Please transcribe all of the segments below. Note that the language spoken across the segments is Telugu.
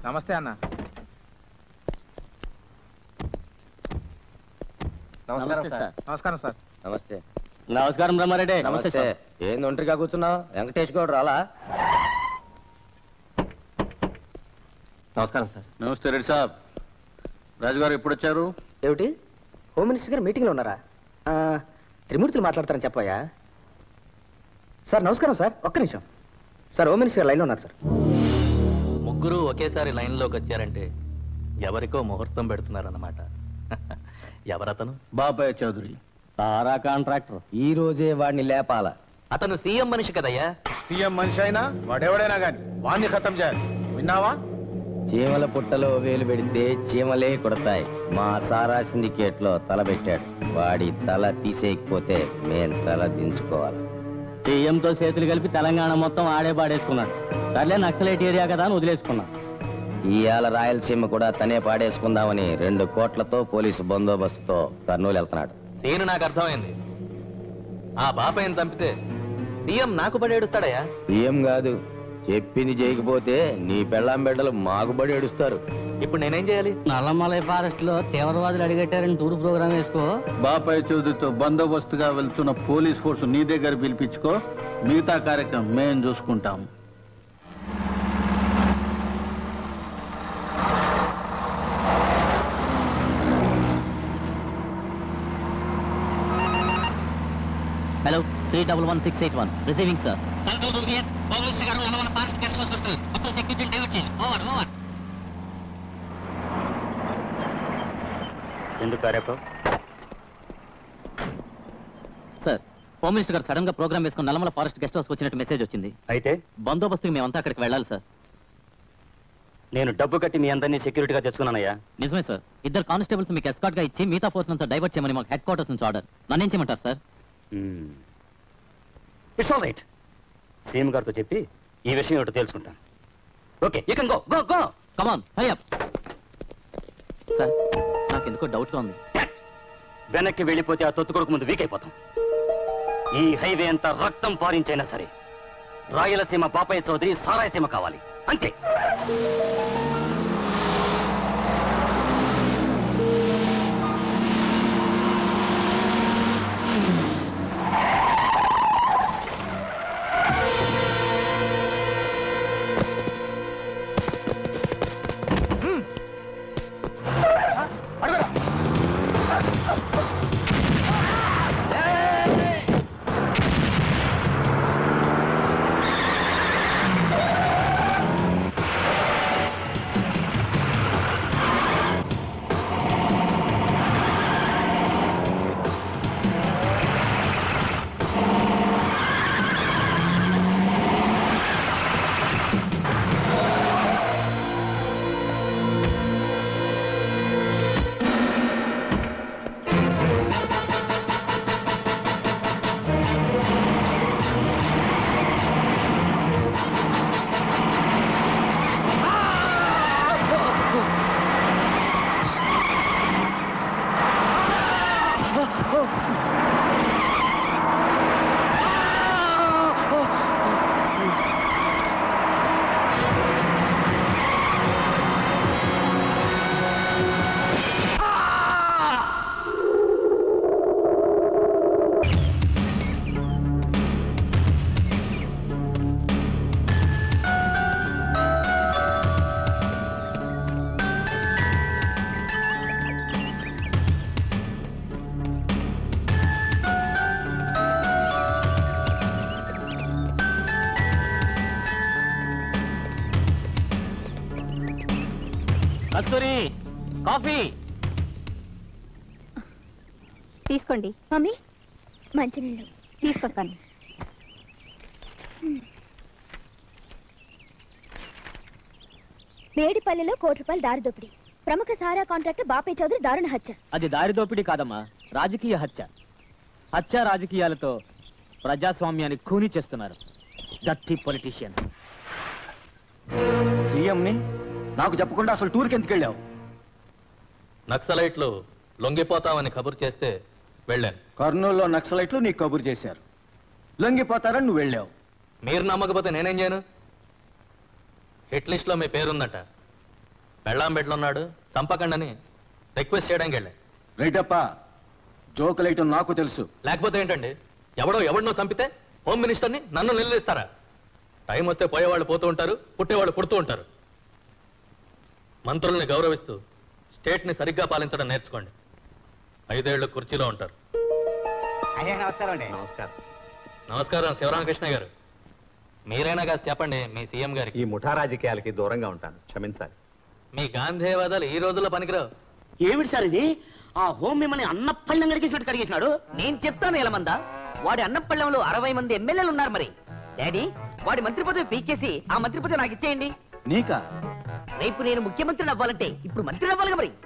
నమస్తే అన్న నమస్కారం సార్ నమస్కారం సార్ నమస్తే నమస్కారం బ్రహ్మారెడ్డి నమస్తే నమస్తే సార్ ఏంది ఒంటరిగా కూర్చున్నావు వెంకటేష్ గౌడ్ రాలా నమస్కారం సార్ నమస్తే రెడ్డి సాబ్ రాజు గారు ఎప్పుడు వచ్చారు ఏమిటి హోమ్ మినిస్టర్ గారు మీటింగ్లో ఉన్నారా ఆ, త్రిమూర్తులు మాట్లాడతారని చెప్పాయా సార్ నమస్కారం సార్ ఒక్క నిమిషం సార్ హోమ్ మినిస్టర్ గారు లైన్లో ఉన్నారు సార్ ముగ్గురు ఒకేసారి లైన్లోకి వచ్చారంటే ఎవరికో ముహూర్తం పెడుతున్నారన్నమాట ఎవరతను బాబాయ్ చౌదరి తారా కాంట్రాక్టర్ ఈ రోజే వాడిని లేపాల అతను సీఎం మనిషి కదయ్యా సీఎం మనిషి అయినా వాడెవడైనా గాని వాణ్ణి ఖతం చేయాలి విన్నావా చీమల పుట్టలో వేలు పెడితే చీమలే కొడతాయి మా సారా సిండికేట్ లో తల పెట్టాడు వాడి తల తీసేయకపోతే మేం తల దించుకోవాలి సీఎంతో చేతులు కలిపి తెలంగాణ మొత్తం ఆడే పాడేసుకున్నాడు సర్లే నక్సలైట్ ఏరియా కదా అని వదిలేసుకున్నాం ఇవాళ రాయలసీమ కూడా తనే పాడేసుకుందామని రెండు కోట్లతో పోలీసు బందోబస్తుతో కర్నూలు వెళ్తున్నాడు సీను నాకు అర్థమైంది ఆ బాపయ్యని చంపితే సీఎం నాకు పడేడుస్తాడయ్యా ఏం కాదు చెప్పింది చేయకపోతే నీ పెళ్ళాం బిడ్డలు మాకు బడి ఏడుస్తారు ఇప్పుడు నేనేం చేయాలి నల్లమలై ఫారెస్ట్ లో తీవ్రవాదులు అడిగట్టారని టూర్ ప్రోగ్రామ్ వేసుకో బాబాయ్ చౌదరితో బందోబస్తుగా వెళ్తున్న పోలీస్ ఫోర్స్ నీ దగ్గర పిలిపించుకో మిగతా కార్యక్రమం మేము చూసుకుంటాం hello three double one six eight one receiving sir ఎందుకు కారేపో సార్ హోమ్ మినిస్టర్ గారు సడన్ గా ప్రోగ్రామ్ వేసుకుని నల్లమల ఫారెస్ట్ గెస్ట్ హౌస్ వచ్చినట్టు మెసేజ్ వచ్చింది అయితే బందోబస్తుకి మేమంతా అక్కడికి వెళ్ళాలి సార్ నేను డబ్బు కట్టి మీ అందరినీ సెక్యూరిటీగా తెచ్చుకున్నానయ్యా నిజమే సార్ ఇద్దరు కానిస్టేబుల్స్ మీకు ఎస్కాట్ గా ఇచ్చి మిగతా ఫోర్స్ అంతా డైవర్ట్ చేయమని మాకు హెడ్ క్వార్టర్స్ నుంచి ఆర్డర్ నన్నేం చేయమంటారు sir it's all right CM గారితో చెప్పి ఈ విషయం ఒకటి తెలుసుకుంటాను okay you can go go go come on high up sir నాకు ఎందుకో డౌట్ గా ఉంది వెనక్కి వెళ్ళిపోతే ఆ తొత్తు కొడుకు ముందు వీక్ అయిపోతాం ఈ హైవే అంతా రక్తం పారించైనా సరే రాయలసీమ పాపయ్య చౌదరి సారాయసీమ కావాలి అంతే కస్తూరి కాఫీ తీసుకోండి మమ్మీ మంచినీళ్ళు తీసుకొస్తాను మేడిపల్లెలో కోటి రూపాయలు దారి దోపిడీ ప్రముఖ సారా కాంట్రాక్టర్ బాపే చౌదరి దారుణ హత్య అది దారి దోపిడీ కాదమ్మా రాజకీయ హత్య హత్య రాజకీయాలతో ప్రజాస్వామ్యాన్ని ఖూనీ చేస్తున్నారు డర్టీ పొలిటీషియన్ సీఎంని నాకు చెప్పకుండా అసలు టూర్కి ఎందుకు వెళ్ళావు నక్సలైట్లు లొంగిపోతామని కబురు చేస్తే వెళ్ళాను కర్నూలులో నక్సలైట్లు నీకు కబురు చేశారు లొంగిపోతారని నువ్వు వెళ్ళావు మీరు నమ్మకపోతే నేనేం చేయను హిట్ లిస్ట్ లో మీ పేరుందట పెళ్ళాం బెడ్లో ఉన్నాడు చంపకండి అని రిక్వెస్ట్ చేయడానికి వెళ్ళా రైటప్ప జోకులేయటం నాకు తెలుసు లేకపోతే ఏంటండి ఎవడో ఎవడినో చంపితే హోమ్ మినిస్టర్ని నన్ను నిలదీస్తారా టైం వస్తే పోయేవాళ్ళు పోతూ ఉంటారు పుట్టేవాళ్ళు పుడుతూ ఉంటారు మంత్రుల్ని గౌరవిస్తూ స్టేట్ని సరిగ్గా పాలించడం నేర్చుకోండి ఐదేళ్లు కుర్చీలో ఉంటారు అయ్యా నమస్కారం అండి నమస్కారం నమస్కారం శివరామకృష్ణ గారు మీరైనా కాస్త చెప్పండి మీ సీఎం గారికి ఈ ముఠా రాజకీయాలకి దూరంగా ఉంటాను క్షమించాలి మీ గాంధేయవాదాలు ఈ రోజుల్లో పనికిరావు ఏమిటి సార్ ఇది ఆ హోమ్ మిమ్మల్ని అన్నపళ్ళం కడిగేసినట్టు కడిగేసినాడు నేను చెప్తాను ఎలమందా వాడి అన్నపళ్ళంలో అరవై మంది ఎమ్మెల్యేలు ఉన్నారు మరి డాడీ వాడి మంత్రి పదవి పీకేసి ఆ మంత్రి పదవి నాకు ఇచ్చేయండి నీకా రేపు నేను ముఖ్యమంత్రిని అవ్వాలంటే ఇప్పుడు మంత్రి అవ్వాలిగా మరి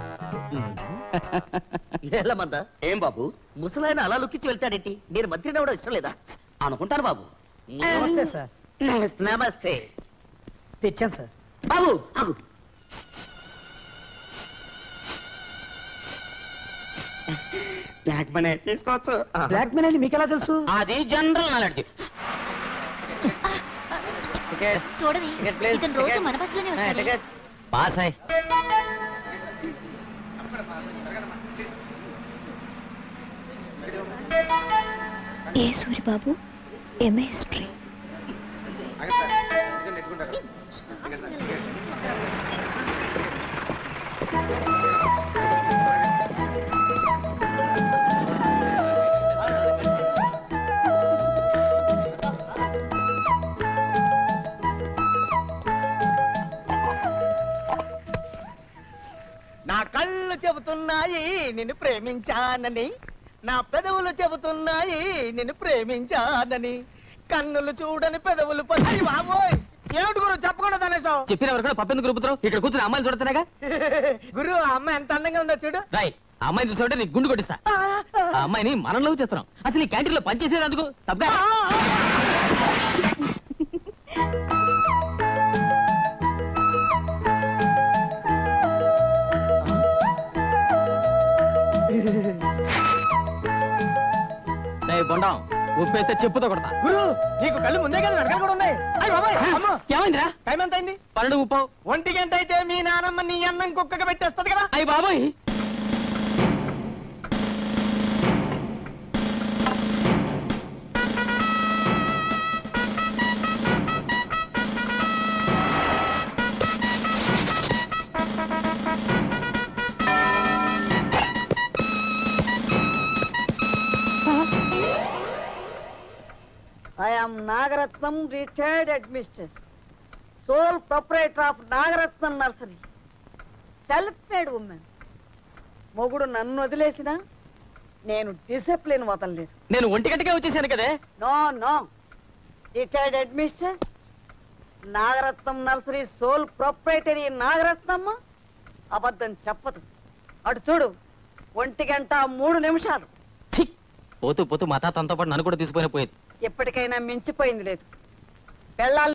ఎలమందా ఏం బాబు ముసలాయన అలా లుక్కిచ్చి వెళ్తాడేంటి నేను మంత్రిని అవ్వడం ఇష్టం లేదా అనుకుంటాను బాబు నమస్తే సార్ నమస్తే. నమస్తే తెచ్చాను సార్ బాబు ఆగు బ్లాక్ మనీ తీసుకోవచ్చు బ్లాక్ మెయిల్ అని మీకు ఎలా తెలుసు అది జనరల్ నాలెడ్జ్ చూడవి Ticket, please. ఇతను రోజు Ticket. మన బస్సులోనే వస్తాడు పాస్ అయ్ ఏ సూరిబాబు ఎంఏ హిస్టరీ నా కళ్ళు చెబుతున్నాయి నిన్ను ప్రేమించానని నా పెదవులు చెబుతున్నాయి నిన్ను ప్రేమించానని కన్నులు చూడని పెదవులు పని బాబోయ్ ఏమిటి గురు చెప్పకుండా తనేసావు చెప్పిన ఎవరు కూడా పప్పెందుకు రూపుతారు ఇక్కడ కూర్చుని అమ్మాయిలు చూడతానేగా గురు ఆ అమ్మాయి ఎంత అందంగా ఉందో చూడు రాయ్ ఆ అమ్మాయిని చూసామంటే నీకు గుండు కొట్టిస్తా ఆ అమ్మాయిని మనం లవ్ చేస్తున్నాం అసలు ఈ క్యాంటీన్ లో పనిచేసేందుకు తప్పగా బొండం ఉప్పేస్తే చెప్పుతో కొడతా గురు నీకు కళ్ళు ముందే కదా వెనకాల కూడా ఉన్నాయి అయ్య బాబాయ్ అమ్మో ఏమైందిరా టైం ఎంత అయింది పన్నెండు ముప్పావు ఒంటి గంట అయితే మీ నానమ్మ నీ అన్నం కుక్కగా పెట్టేస్తది కదా అయ్యి బాబోయ్ I am Nagaratnam, retired headmistress, sole proprietor of Nagaratnam Nursery, self-made woman. మొగుడు నన్ను వదిలేసిన నేను డిసిప్లిన్ వదలలేదు నేను ఒంటి గంటకే వచ్చేసాను కదే no no retired headmistress Nagaratnam nursery school proprietary Nagaratnamma అబద్ధం చెప్పదు అటు చూడు ఒంటి గంట మూడు నిమిషాలు ఛీ! పోతూ పోతూ మా తాత అంతా పాటు నన్ను కూడా తీసుకుపోయిన పోయేది ఎప్పటికైనా మించిపోయింది లేదు పెళ్ళాలి